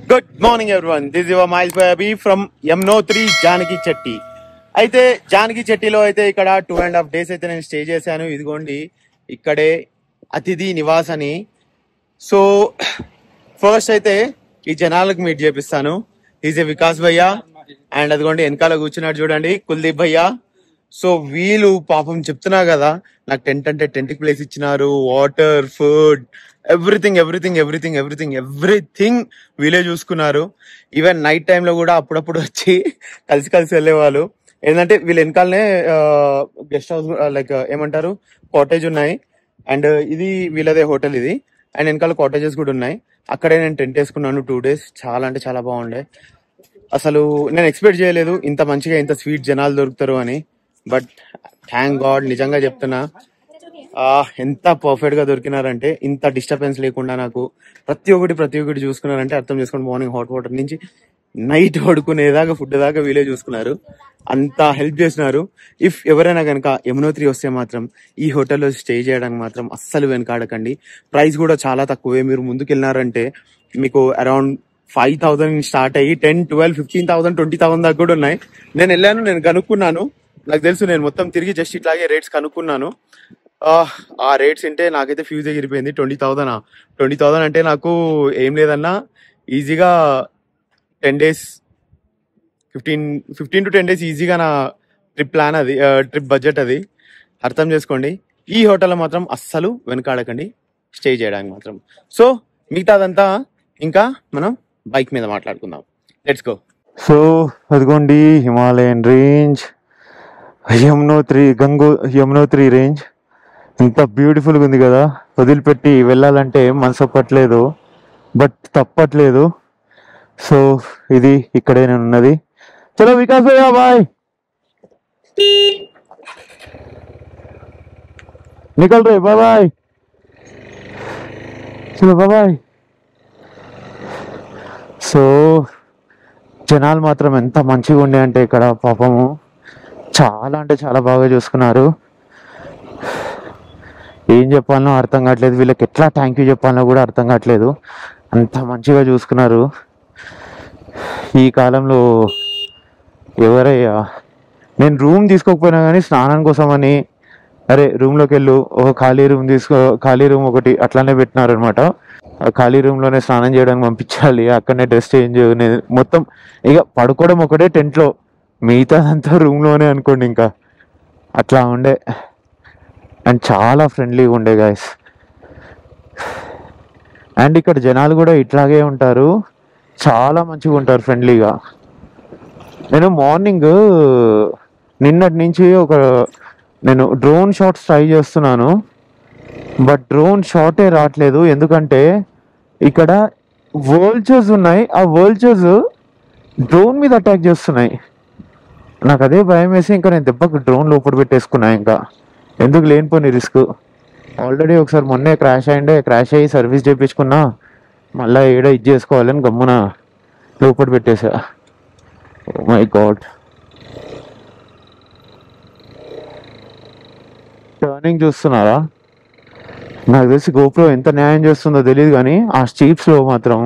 Good morning everyone this your Miles by from Yamunotri Janaki Chatti అయితే జానకి చెట్టిలో అయితే ఇక్కడ టూ అండ్ హాఫ్ డేస్ అయితే నేను స్టే చేశాను ఇదిగోండి ఇక్కడే అతిథి నివాస్ అని సో ఫస్ట్ అయితే ఈ జనాలకు మీట్ చేపిస్తాను ఈజ్ ఏ వికాస్ భయ్య అండ్ అదిగోండి వెనకాల కూర్చున్నాడు చూడండి కుల్దీప్ భయ్య సో వీళ్ళు పాపం చెప్తున్నా కదా నాకు టెంట్ అంటే టెంట్ కి ప్లేస్ ఇచ్చినారు water food everything everything everything everything everything వీళ్ళే చూసుకున్నారు ఈవెన్ నైట్ టైంలో కూడా అప్పుడప్పుడు వచ్చి కలిసి కలిసి వెళ్ళేవాళ్ళు ఏంటంటే వీళ్ళ వెనకాలనే గెస్ట్ హౌస్ లైక్ ఏమంటారు కాటేజ్ ఉన్నాయి అండ్ ఇది వీళ్ళదే హోటల్ ఇది అండ్ వెనకాల కాటేజెస్ కూడా ఉన్నాయి అక్కడే నేను టెంట్ వేసుకున్నాను టూ డేస్ చాలా అంటే చాలా బాగుండే అసలు నేను ఎక్స్పెక్ట్ చేయలేదు ఇంత మంచిగా ఇంత స్వీట్ జనాలు దొరుకుతారు అని బట్ థ్యాంక్ గాడ్ నిజంగా చెప్తున్నా ఆ, ఎంత పర్ఫెక్ట్ గా దొరికినారంటే ఇంత డిస్టర్బెన్స్ లేకుండా నాకు ప్రతి ఒక్కటి ప్రతి ఒక్కటి చూసుకున్నారంటే అర్థం చేసుకోండి మార్నింగ్ హాట్ వాటర్ నుంచి నైట్ పడుకునేదాకా ఫుడ్ దాకా వీలే చూసుకున్నారు అంత హెల్ప్ చేసినారు ఇఫ్ ఎవరైనా కనుక యమునోత్రి వస్తే మాత్రం ఈ హోటల్లో స్టే చేయడానికి మాత్రం అస్సలు వెనకాడకండి ప్రైస్ కూడా చాలా తక్కువే మీరు ముందుకు వెళ్ళినారంటే మీకు అరౌండ్ ఫైవ్ థౌసండ్ స్టార్ట్ అయ్యి ten twelve fifteen thousand twenty thousand దాకా కూడా ఉన్నాయి నేను వెళ్ళాను నేను కనుక్కున్నాను నాకు తెలుసు నేను మొత్తం తిరిగి జస్ట్ ఇట్లాగే రేట్స్ కనుక్కున్నాను ఆ, ఆ రేట్స్ అంటే నాకైతే ఫ్యూజ్ ఎగిరిపోయింది ట్వంటీ థౌసండ్ ట్వంటీ థౌసండ్ అంటే నాకు ఏం లేదన్నా ఈజీగా ten days fifteen fifteen to ten days ఈజీగా నా ట్రిప్ ప్లాన్ అది ట్రిప్ బడ్జెట్ అది అర్థం చేసుకోండి ఈ హోటల్లో మాత్రం అస్సలు వెనకాడకండి స్టే చేయడానికి మాత్రం సో మిగతాదంతా ఇంకా మనం బైక్ మీద మాట్లాడుకుందాం లెట్స్ గో సో అదిగోండి హిమాలయన్ రేంజ్ యమునోత్రి గంగో యమునోత్రి రేంజ్ ఇంత బ్యూటిఫుల్గా ఉంది కదా వదిలిపెట్టి వెళ్ళాలంటే మనసు ఒప్పట్లేదు బట్ తప్పట్లేదు సో ఇది ఇక్కడే నేను ఉన్నది చలో వికాస్ భయ్యా బాయ్ నికల్ రే బాయ్ బాయ్ చలో బాయ్ బాయ్ సో జనాలు మాత్రం ఎంత మంచిగా ఉండే అంటే ఇక్కడ పాపము చాలా అంటే చాలా బాగా చూసుకున్నారు ఏం చెప్పాలనో అర్థం కావట్లేదు వీళ్ళకి ఎట్లా థ్యాంక్ యూ చెప్పాలనో కూడా అర్థం కావట్లేదు అంత మంచిగా చూసుకున్నారు ఈ కాలంలో ఎవరయ్యా నేను రూమ్ తీసుకోకపోయినా కానీ స్నానం కోసం అని అరే రూమ్లోకి వెళ్ళు ఒక ఖాళీ రూమ్ తీసుకో ఖాళీ రూమ్ ఒకటి అట్లానే పెట్టినారు అనమాట ఆ ఖాళీ రూమ్ లోనే స్నానం చేయడానికి పంపించాలి అక్కడనే డ్రెస్ చేంజ్ మొత్తం ఇక పడుకోవడం ఒకటే టెంట్ లో మిగతాదంతా రూమ్ లోనే అనుకోండి ఇంకా అట్లా ఉండే అండ్ చాలా ఫ్రెండ్లీగా ఉండే గాయస్ అండ్ ఇక్కడ జనాలు కూడా ఇట్లాగే ఉంటారు చాలా మంచిగా ఉంటారు ఫ్రెండ్లీగా నేను మార్నింగ్ నిన్నటి నుంచి ఒక నేను డ్రోన్ షాట్స్ ట్రై చేస్తున్నాను బట్ డ్రోన్ షాటే రావట్లేదు ఎందుకంటే ఇక్కడ వోల్చర్స్ ఉన్నాయి ఆ వోల్చర్స్ డ్రోన్ మీద అటాక్ చేస్తున్నాయి నాకు అదే భయం వేసి ఇంకా నేను దెబ్బకి డ్రోన్ లోపల పెట్టేసుకున్నా ఇంకా ఎందుకు లేనిపోని రిస్క్ ఆల్రెడీ ఒకసారి మొన్నే క్రాష్ అయిండే క్రాష్ అయ్యి సర్వీస్ చేయించుకున్నా మళ్ళీ ఏడ ఇది చేసుకోవాలని గమ్మున లోపల పెట్టేసా మై గాడ్ టర్నింగ్ చూస్తున్నారా నాకు తెలిసి గోప్రో ఎంత న్యాయం చేస్తుందో తెలియదు కానీ ఆ స్టీప్స్ లో మాత్రం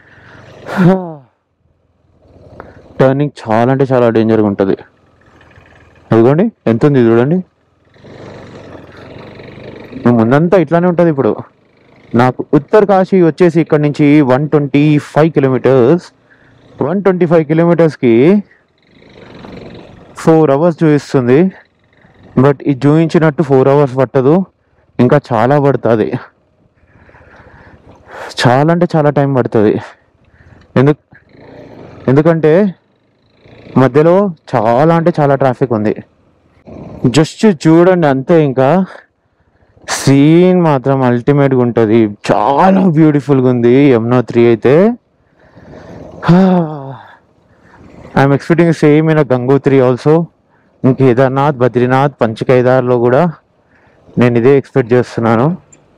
టర్నింగ్ చాలా అంటే చాలా డేంజర్గా ఉంటుంది అదిగోండి ఎంత ఉంది చూడండి ముందంతా ఇట్లానే ఉంటుంది ఇప్పుడు నాకు ఉత్తర్ కాశీ వచ్చేసి ఇక్కడ నుంచి one twenty five kilometres one twenty five కిలోమీటర్స్కి ఫోర్ అవర్స్ చూపిస్తుంది బట్ ఇది చూపించినట్టు ఫోర్ అవర్స్ పట్టదు ఇంకా చాలా పడుతుంది చాలా అంటే చాలా టైం పడుతుంది ఎందుకు ఎందుకంటే మధ్యలో చాలా అంటే చాలా ట్రాఫిక్ ఉంది జస్ట్ చూడండి అంతే ఇంకా సీన్ మాత్రం అల్టిమేట్గా ఉంటుంది చాలా బ్యూటిఫుల్గా ఉంది యమునా త్రీ అయితే I'm expecting same in Gangotri also Kedarnath Badrinath పంచకేదార్లో కూడా నేను ఇదే ఎక్స్పెక్ట్ చేస్తున్నాను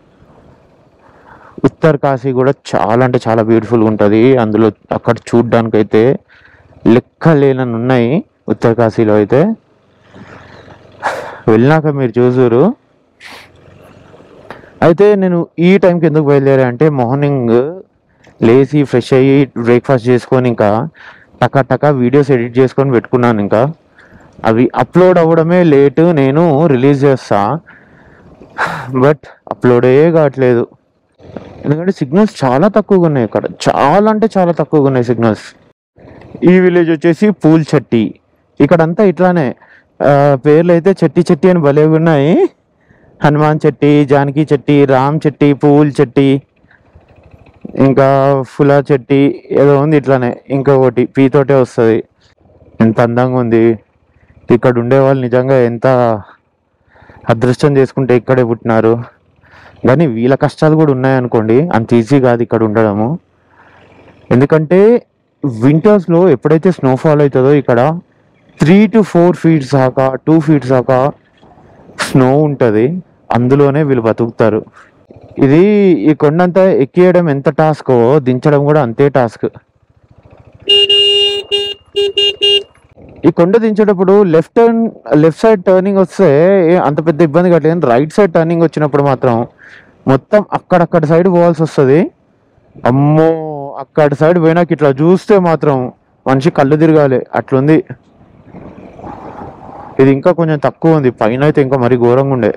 ఉత్తర్ కాశీ కూడా చాలా అంటే చాలా బ్యూటిఫుల్గా ఉంటుంది అందులో అక్కడ చూడ్డానికి అయితే లెక్క లేనని ఉన్నాయి ఉత్తర్ కాశీలో అయితే వెళ్ళినాక మీరు చూసురు అయితే నేను ఈ టైంకి ఎందుకు బయలుదేరా అంటే మార్నింగ్ లేచి ఫ్రెష్ అయ్యి బ్రేక్ఫాస్ట్ చేసుకొని ఇంకా టకా టకా వీడియోస్ ఎడిట్ చేసుకొని పెట్టుకున్నాను ఇంకా అవి అప్లోడ్ అవ్వడమే లేటు నేను రిలీజ్ చేస్తా బట్ అప్లోడే కావట్లేదు ఎందుకంటే సిగ్నల్స్ చాలా తక్కువగా ఉన్నాయి ఇక్కడ చాలా అంటే చాలా తక్కువగా ఉన్నాయి సిగ్నల్స్ ఈ విలేజ్ వచ్చేసి పూల్ చెట్టి ఇక్కడంతా ఇట్లానే ఆ, పేర్లు అయితే చెట్టి చెట్టి అని భలేగా ఉన్నాయి హనుమాన్ చెట్టి జానకి చెట్టి రామ్ చెట్టి పూల్ చెట్టి ఇంకా ఫులా చెట్టి ఏదో ఉంది ఇట్లానే ఇంకొకటి పీ తోటే వస్తుంది ఎంత అందంగా ఉంది ఇక్కడ ఉండే వాళ్ళు నిజంగా ఎంత అదృష్టం చేసుకుంటే ఇక్కడే పుట్టినారు కానీ వీళ్ళ కష్టాలు కూడా ఉన్నాయనుకోండి అంత ఈజీ కాదు ఇక్కడ ఉండడము ఎందుకంటే వింటర్స్లో ఎప్పుడైతే స్నోఫాల్ అవుతుందో ఇక్కడ త్రీ టు ఫోర్ ఫీట్స్ దాకా టూ ఫీట్స్ దాకా స్నో ఉంటుంది అందులోనే వీళ్ళు బతుకుతారు ఇది ఈ కొండంతా ఎక్కియడం ఎంత టాస్కో దించడం కూడా అంతే టాస్క్ ఈ కొండ దించేటప్పుడు left turn left side turning వస్తే ఏ- అంత పెద్ద ఇబ్బంది కట్టలేదు రైట్ సైడ్ టర్నింగ్ వచ్చినప్పుడు మాత్రం మొత్తం అక్కడక్కడ సైడ్ పోవాల్సి వస్తుంది అమ్మో అక్కడ సైడ్ పోయినాక ఇట్లా చూస్తే మాత్రం మనిషి కళ్ళు తిరగాలి అట్లుంది ఇది ఇంకా కొంచెం తక్కువ ఉంది పైన అయితే ఇంకా మరీ ఘోరంగా ఉండే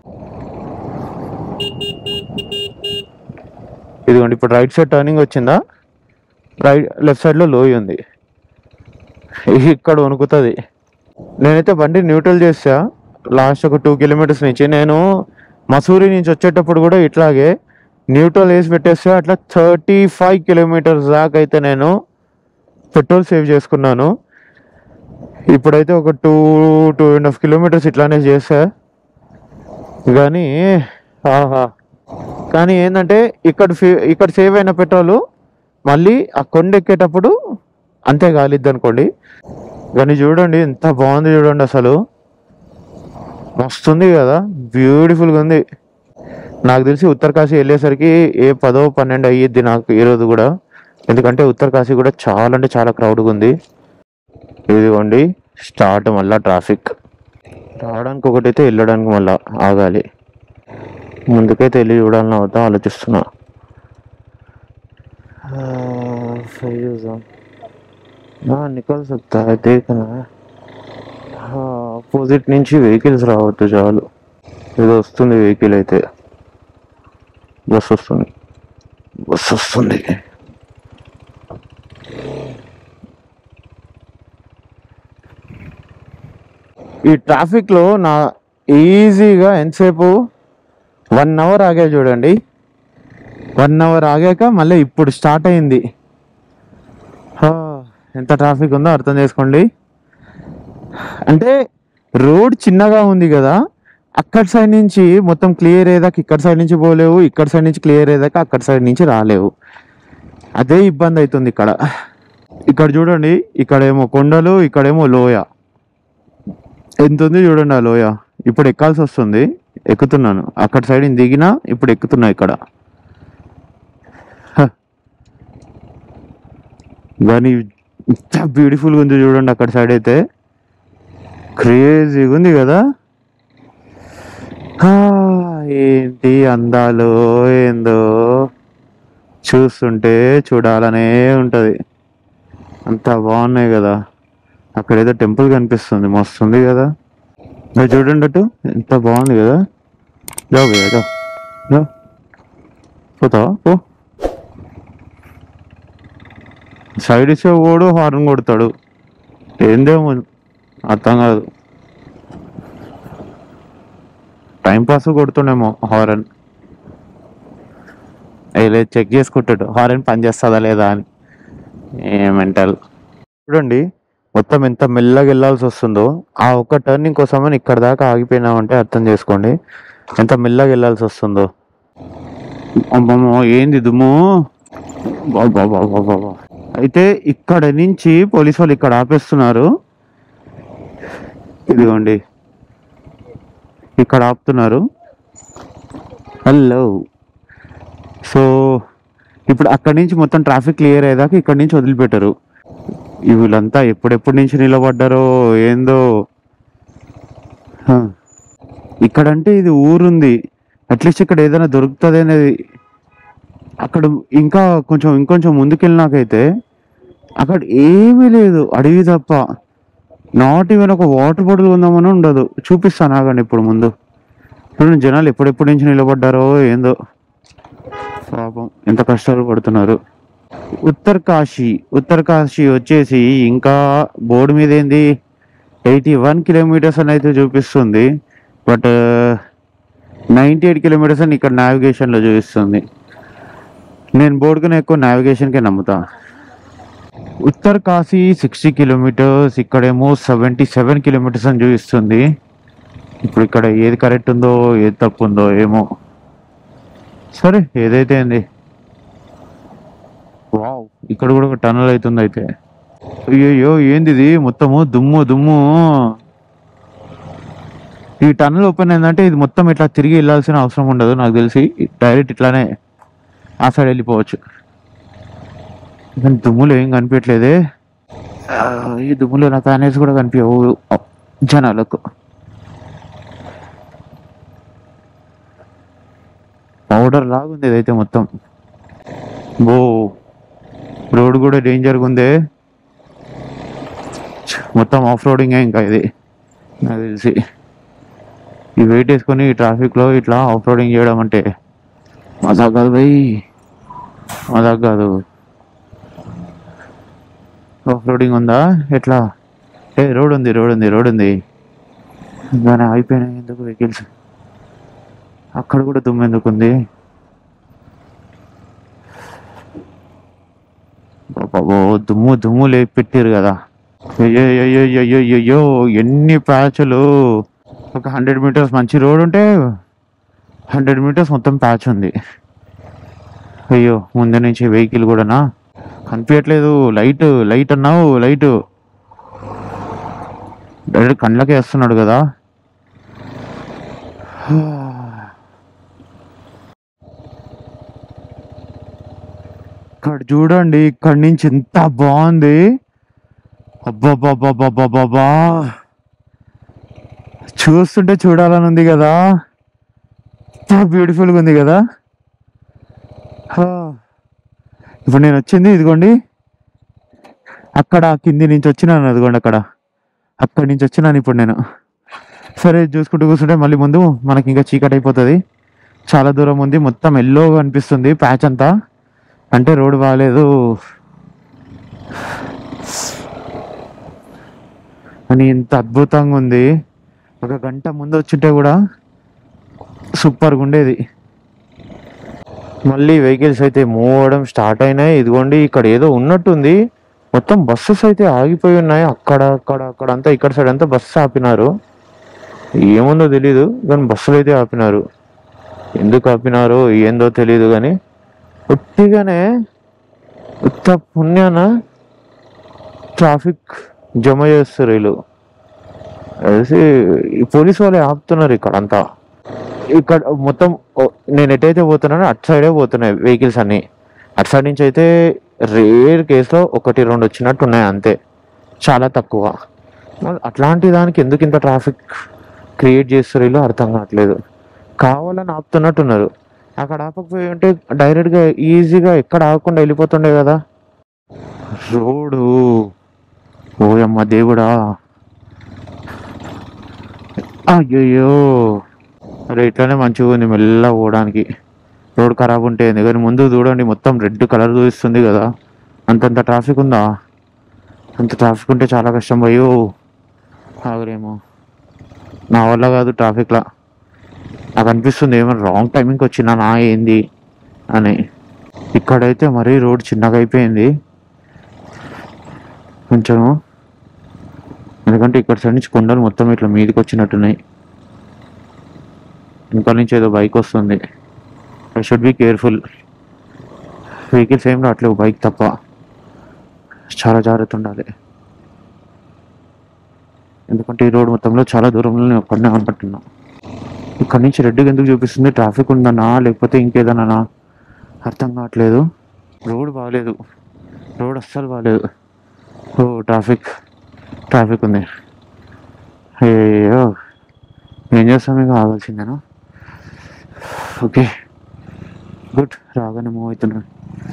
ఇదిగోండి ఇప్పుడు రైట్ సైడ్ టర్నింగ్ వచ్చిందా రైట్ లెఫ్ట్ సైడ్ లో లోయ ఉంది ఇక్కడ వణుకుతుంది నేనైతే బండి న్యూట్రల్ చేసా లాస్ట్ ఒక టూ కిలోమీటర్స్ నుంచి నేను మసూరి నుంచి వచ్చేటప్పుడు కూడా ఇట్లాగే న్యూట్రల్ వేసి పెట్టేస్తే అట్లా థర్టీ ఫైవ్ కిలోమీటర్స్ దాకా అయితే నేను పెట్రోల్ సేవ్ చేసుకున్నాను ఇప్పుడైతే ఒక two two and half kilometres ఇట్లానే చేసా కానీ ఆహా కానీ ఏంటంటే ఇక్కడ ఫే- ఇక్కడ సేవ్ అయిన పెట్రోల్ మళ్ళీ ఆ కొండ ఎక్కేటప్పుడు అంతే కాలిద్ది అనుకోండి కానీ చూడండి ఎంత బాగుంది చూడండి అసలు మస్తుంది కదా బ్యూటిఫుల్గా ఉంది నాకు తెలిసి ఉత్తరకాశీ వెళ్ళేసరికి ఏ పదో పన్నెండు అయ్యిద్ది నాకు ఈ రోజు కూడా ఎందుకంటే ఉత్తరకాశీ కూడా చాలా అంటే చాలా క్రౌడ్గా ఉంది ఇదిగోండి స్టార్ట్ మళ్ళా ట్రాఫిక్ రావడానికి ఒకటైతే వెళ్ళడానికి మళ్ళా ఆగాలి ముందుకైతే వెళ్ళి చూడాలని అవుతా ఆలోచిస్తున్నా నికల్ సక్తా హై దేఖనా ఆపోజిట్ నుంచి వెహికల్స్ రావద్దు చాలు ఏదో వస్తుంది వెహికల్ అయితే బస్ వస్తుంది బస్ వస్తుంది ఈ ట్రాఫిక్ లో నా ఈజీగా ఎంతసేపు వన్ అవర్ ఆగా చూడండి వన్ అవర్ ఆగాక మళ్ళీ ఇప్పుడు స్టార్ట్ అయింది హా, ఎంత ట్రాఫిక్ ఉందో అర్థం చేసుకోండి అంటే రోడ్ చిన్నగా ఉంది కదా అక్కడ సైడ్ నుంచి మొత్తం క్లియర్ అయ్యేదాకా ఇక్కడ సైడ్ నుంచి పోలేవు ఇక్కడ సైడ్ నుంచి క్లియర్ అయ్యేదాకా అక్కడ సైడ్ నుంచి రాలేవు అదే ఇబ్బంది అవుతుంది ఇక్కడ ఇక్కడ చూడండి ఇక్కడేమో కొండలు ఇక్కడేమో లోయ ఎంత ఉంది చూడండి ఆ లోయ ఇప్పుడు ఎక్కాల్సి వస్తుంది ఎక్కుతున్నాను అక్కడ సైడ్ నుంచి దిగినా ఇప్పుడు ఎక్కుతున్నా ఇక్కడ హ. కానీ ఎంత బ్యూటిఫుల్గా ఉంది చూడండి అక్కడ సైడ్ అయితే క్రేజీగా ఉంది కదా హా, ఏంటి అందాలు ఏందో చూస్తుంటే చూడాలనే ఉంటది అంత బాగున్నాయి కదా అక్కడ ఏదో టెంపుల్ కనిపిస్తుంది మస్తుంది కదా అది చూడండి అటు ఎంత బాగుంది కదా జాబ్ కదా జా పోతావా పో సైడ్ ఇచ్చే ఓడు హార్న్ కొడతాడు ఏందేమో అర్థం కాదు టైం పాస్ కొడుతుండేమో హారన్ లేదు చెక్ చేసుకుంటాడు హారన్ పని చేస్తుందా లేదా అని ఏ మెంటల్ చూడండి మొత్తం ఎంత మెల్లగా వెళ్ళాల్సి వస్తుందో ఆ ఒక్క టర్నింగ్ కోసమని ఇక్కడ దాకా ఆగిపోయినామంటే అర్థం చేసుకోండి ఎంత మెల్లగా వెళ్ళాల్సి వస్తుందో అమ్మమ్మో ఏంది దుమ్ము బాబా బాబా బాబా అయితే ఇక్కడ నుంచి పోలీస్ వాళ్ళు ఇక్కడ ఆపేస్తున్నారు ఇదిగోండి ఇక్కడ ఆపుతున్నారు హలో సో ఇప్పుడు అక్కడి నుంచి మొత్తం ట్రాఫిక్ క్లియర్ అయ్యేదాకా ఇక్కడ నుంచి వదిలిపెట్టారు ఈ వీళ్ళంతా ఎప్పుడెప్పటి నుంచి నిలబడ్డారో ఏందో హ. ఇక్కడంటే ఇది ఊరుంది అట్లీస్ట్ ఇక్కడ ఏదైనా దొరుకుతుంది అనేది అక్కడ ఇంకా కొంచెం ఇంకొంచెం ముందుకెళ్ళినాకైతే అక్కడ ఏమీ లేదు అడవి తప్ప నాట్ ఈవెన్ ఒక వాటర్ బాటిల్ ఉందామని ఉండదు చూపిస్తాను ఆగండి ఇప్పుడు ముందు చూడండి జనాలు ఎప్పుడెప్పటి నుంచి నిలబడ్డారో ఏందో పాపం ఎంత కష్టాలు పడుతున్నారు ఉత్తర్ కాశీ ఉత్తర్ కాశీ వచ్చేసి ఇంకా బోర్డు మీద ఏంది ఎయిటీ వన్ కిలోమీటర్స్ అని అయితే చూపిస్తుంది బట్ నైంటీ ఎయిట్ కిలోమీటర్స్ అని ఇక్కడ నావిగేషన్లో చూపిస్తుంది నేను బోర్డు కన్నా ఎక్కువ నావిగేషన్కే నమ్ముతా ఉత్తర్ కాశీ సిక్స్టీ కిలోమీటర్స్ ఇక్కడేమో సెవెంటీ సెవెన్ కిలోమీటర్స్ అని చూపిస్తుంది ఇప్పుడు ఇక్కడ ఏది కరెక్ట్ ఉందో ఏది తప్పు ఉందో ఏమో సరే ఏదైతే ఏంది వావ్ ఇక్కడ కూడా ఒక టనల్ అవుతుంది అయితే అయ్యో ఏంది ఇది మొత్తము దుమ్ము దుమ్ము ఈ టనల్ ఓపెన్ అయిందంటే ఇది మొత్తం ఇట్లా తిరిగి వెళ్ళాల్సిన అవసరం ఉండదు నాకు తెలిసి డైరెక్ట్ ఇట్లానే ఆ సైడ్ వెళ్ళిపోవచ్చు కానీ దుమ్ములు ఏం కనిపించట్లేదే ఆ, ఈ దుమ్ములో నా ప్యానెల్స్ కూడా కనిపించవు జనాలకు పౌడర్ లాగుంది ఇదైతే మొత్తం బో రోడ్ కూడా డేంజర్గా ఉంది ఛ్, మొత్తం ఆఫ్ రోడింగే ఇంకా ఇది నాకు తెలిసి ఈ వెయిట్ వేసుకొని ఈ ట్రాఫిక్లో ఇట్లా ఆఫ్ రోడింగ్ చేయడం అంటే మజాక్ కాదు భయ్ మజాక్ కాదు ఆఫ్ రోడింగ్ ఉందా ఎట్లా ఏ రోడ్ ఉంది రోడ్ ఉంది రోడ్ ఉంది కానీ అయిపోయినాయి ఎందుకు వెహికల్స్ అక్కడ కూడా దుమ్ము ఎందుకు ఉంది బాబో దుమ్ము దుమ్ము లేపి పెట్టారు కదా అయ్యో ఎన్ని ప్యాచ్లు ఒక హండ్రెడ్ మీటర్స్ మంచి రోడ్ ఉంటే హండ్రెడ్ మీటర్స్ మొత్తం ప్యాచ్ ఉంది అయ్యో ముందు నుంచి వెహికల్ కూడానా కనిపించట్లేదు లైట్ లైట్ అన్నావు లైట్ డైరెక్ట్ కళ్ళకే వేస్తున్నాడు కదా ఇక్కడ చూడండి ఇక్కడ నుంచి ఎంత బాగుంది అబ్బాబ్బాబ్బాబ్బాబ్బా చూస్తుంటే చూడాలని ఉంది కదా ఎంత బ్యూటిఫుల్గా ఉంది కదా హా. ఇప్పుడు నేను వచ్చింది ఇదిగోండి అక్కడ కింది నుంచి వచ్చినాను అదిగోండి అక్కడ అక్కడి నుంచి వచ్చినాను ఇప్పుడు నేను సరే చూసుకుంటూ కూర్చుంటే మళ్ళీ ముందు మనకి ఇంకా చీకటి అయిపోతుంది చాలా దూరం ఉంది మొత్తం ఎల్లో అనిపిస్తుంది ప్యాచ్ అంతా అంటే రోడ్ బాగాలేదు అని ఇంత అద్భుతంగా ఉంది ఒక గంట ముందు వచ్చింటే కూడా సూపర్గా ఉండేది మళ్ళీ వెహికల్స్ అయితే మూవ్ అవ్వడం స్టార్ట్ అయినాయి ఇదిగోండి ఇక్కడ ఏదో ఉన్నట్టుంది మొత్తం బస్సెస్ అయితే ఆగిపోయి ఉన్నాయి అక్కడ అక్కడ అక్కడ అంతా ఇక్కడ సైడ్ అంతా బస్సు ఆపినారు ఏముందో తెలీదు కానీ బస్సులు అయితే ఆపినారు ఎందుకు ఆపినారో ఏందో తెలీదు కానీ ఉట్టిగానే ఉత్త పుణ్యాన ట్రాఫిక్ జమ చేస్తారు వీళ్ళు అనేసి ఈ పోలీస్ వాళ్ళే ఆపుతున్నారు ఇక్కడ అంతా ఇక్కడ మొత్తం ఓ- నేను ఎటైతే పోతున్నానో అటు సైడే పోతున్నాయి వెహికల్స్ అన్ని అటు సైడ్ నుంచి అయితే రేర్ కేసులో ఒకటి రెండు వచ్చినట్టు ఉన్నాయి అంతే చాలా తక్కువ మరి అట్లాంటి దానికి ఎందుకు ఇంత ట్రాఫిక్ క్రియేట్ చేస్తారు వీళ్ళు అర్థం కావట్లేదు కావాలని ఆపుతున్నట్టున్నారు అక్కడ ఆపకపోయి ఉంటే డైరెక్ట్గా ఈజీగా ఎక్కడ ఆగకుండా వెళ్ళిపోతుండే కదా రోడ్డు ఓయమ్మ దేవుడా అయ్యయ్యో అరే ఇట్లానే మంచిగా ఉంది మెల్లగా పోవడానికి రోడ్ ఖరాబ్ ఉంటే ఏంది కానీ ముందు చూడండి మొత్తం రెడ్ కలర్ చూపిస్తుంది కదా అంతంత ట్రాఫిక్ ఉందా అంత ట్రాఫిక్ ఉంటే చాలా కష్టం అయ్యో ఆగరేమో నా వల్ల కాదు ట్రాఫిక్లా నాకు అనిపిస్తుంది ఏమైనా రాంగ్ టైమింగ్కి వచ్చినా నా ఏంది అని ఇక్కడైతే మరీ రోడ్ చిన్నగా అయిపోయింది కొంచెము ఎందుకంటే ఇక్కడ సైడ్ నుంచి కొండలు మొత్తం ఇట్లా మీదకి వచ్చినట్టున్నాయి వెనకాల నుంచి ఏదో బైక్ వస్తుంది I should be careful vehicles ఏం రావట్లేవు బైక్ తప్ప చాలా జాగ్రత్త ఉండాలి ఎందుకంటే ఈ రోడ్ మొత్తంలో చాలా దూరంలో నేను ఒక్కడనే అనుకుంటున్నా ఇక్కడ నుంచి రెడ్డిగా ఎందుకు చూపిస్తుంది ట్రాఫిక్ ఉందన్నా లేకపోతే ఇంకేదన్నా అర్థం కావట్లేదు రోడ్ బాగాలేదు రోడ్ అస్సలు బాగాలేదు ఓ ట్రాఫిక్ ట్రాఫిక్ ఉంది అయ్యో ఏం చేస్తాం ఇక ఆగాల్సిందేనా ఓకే గుడ్ రాగానే మూవ్ అవుతున్నాడు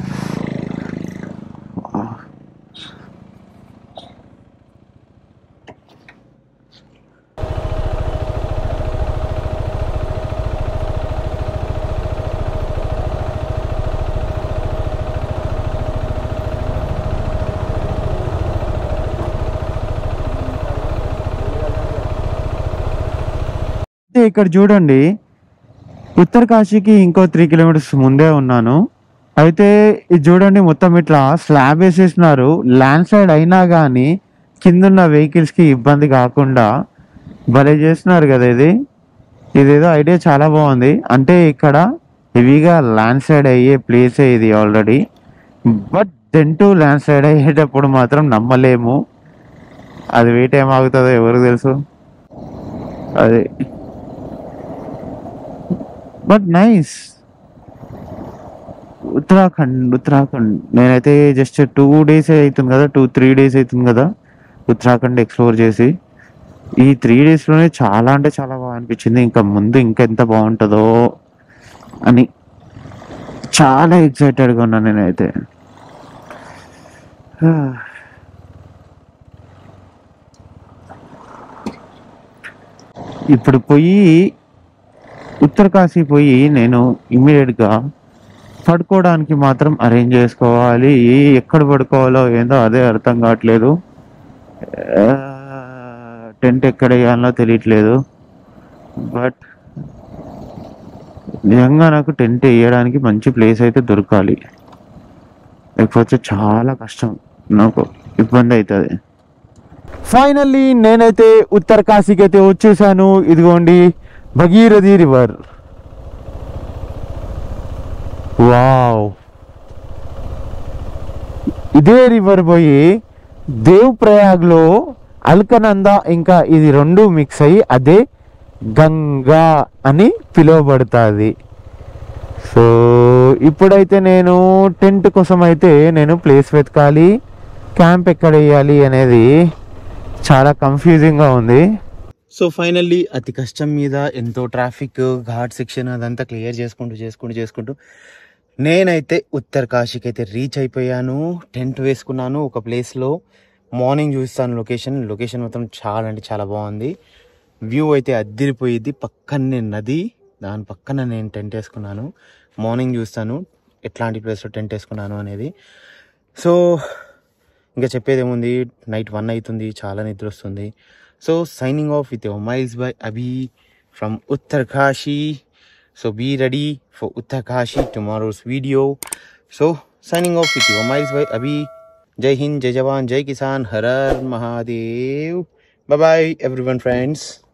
అయితే ఇక్కడ చూడండి ఉత్తర కాశీకి ఇంకో త్రీ కిలోమీటర్స్ ముందే ఉన్నాను అయితే ఇది చూడండి మొత్తం ఇట్లా స్లాబ్ వేసేసినారు ల్యాండ్ స్లైడ్ అయినా కానీ కిందున్న వెహికల్స్ కి ఇబ్బంది కాకుండా భలే చేస్తున్నారు కదా ఇది ఇదేదో ఐడియా చాలా బాగుంది అంటే ఇక్కడ హెవీగా ల్యాండ్ స్లైడ్ అయ్యే ప్లేసే ఇది already but then to landslide అయ్యేటప్పుడు మాత్రం నమ్మలేము అది వెయిట్ ఏమాగుతుందో ఎవరికి తెలుసు అది బట్ నైస్ ఉత్తరాఖండ్ ఉత్తరాఖండ్ నేనైతే జస్ట్ టూ డేస్ అవుతుంది కదా టూ త్రీ డేస్ అవుతుంది కదా ఉత్తరాఖండ్ ఎక్స్ప్లోర్ చేసి ఈ త్రీ డేస్లోనే చాలా అంటే చాలా బాగా అనిపించింది ఇంకా ముందు ఇంకా ఎంత బాగుంటుందో అని చాలా ఎక్సైటెడ్గా ఉన్నాను నేనైతే ఇప్పుడు పోయి ఉత్తరకాశీ పోయి నేను ఇమ్మీడియట్గా పడుకోవడానికి మాత్రం అరేంజ్ చేసుకోవాలి ఎక్కడ పడుకోవాలో ఏందో అదే అర్థం కావట్లేదు టెంట్ ఎక్కడ వేయాలో తెలియట్లేదు బట్ నిజంగా నాకు టెంట్ వేయడానికి మంచి ప్లేస్ అయితే దొరకాలి లేకపోతే చాలా కష్టం నాకు ఇబ్బంది అవుతుంది ఫైనల్లీ నేనైతే ఉత్తర కాశీకి అయితే వచ్చేసాను ఇదిగోండి భగీరథి రివర్ వావ్ ఇదే రివర్ పోయి దేవ్ ప్రయాగ్లో అల్కనంద ఇంకా ఇది రెండు మిక్స్ అయ్యి అదే గంగా అని పిలువబడుతుంది సో ఇప్పుడైతే నేను టెంట్ కోసం అయితే నేను ప్లేస్ వెతకాలి క్యాంప్ ఎక్కడ వేయాలి అనేది చాలా కన్ఫ్యూజింగ్గా ఉంది సో ఫైనల్లీ అతి కష్టం మీద ఎంతో ట్రాఫిక్ ఘాట్ సెక్షన్ అదంతా క్లియర్ చేసుకుంటూ చేసుకుంటూ చేసుకుంటూ నేనైతే ఉత్తర కాశీకి అయితే రీచ్ అయిపోయాను టెంట్ వేసుకున్నాను ఒక ప్లేస్లో మార్నింగ్ చూస్తాను లొకేషన్ లొకేషన్ మొత్తం చాలా అంటే చాలా బాగుంది వ్యూ అయితే అద్దిరిపోయింది పక్కనే నది దాని పక్కన నేను టెంట్ వేసుకున్నాను మార్నింగ్ చూస్తాను ఎట్లాంటి ప్లేస్లో టెంట్ వేసుకున్నాను అనేది సో ఇంకా చెప్పేది ఏముంది నైట్ వన్ అవుతుంది చాలా నిద్ర వస్తుంది so signing off with Miles by Abhi from Uttarkashi so be ready for Uttarkashi tomorrow's video so signing off with Miles by Abhi జై హింద్ జై జవాన్ జై కిసాన్ Har Har Mahadev bye bye everyone friends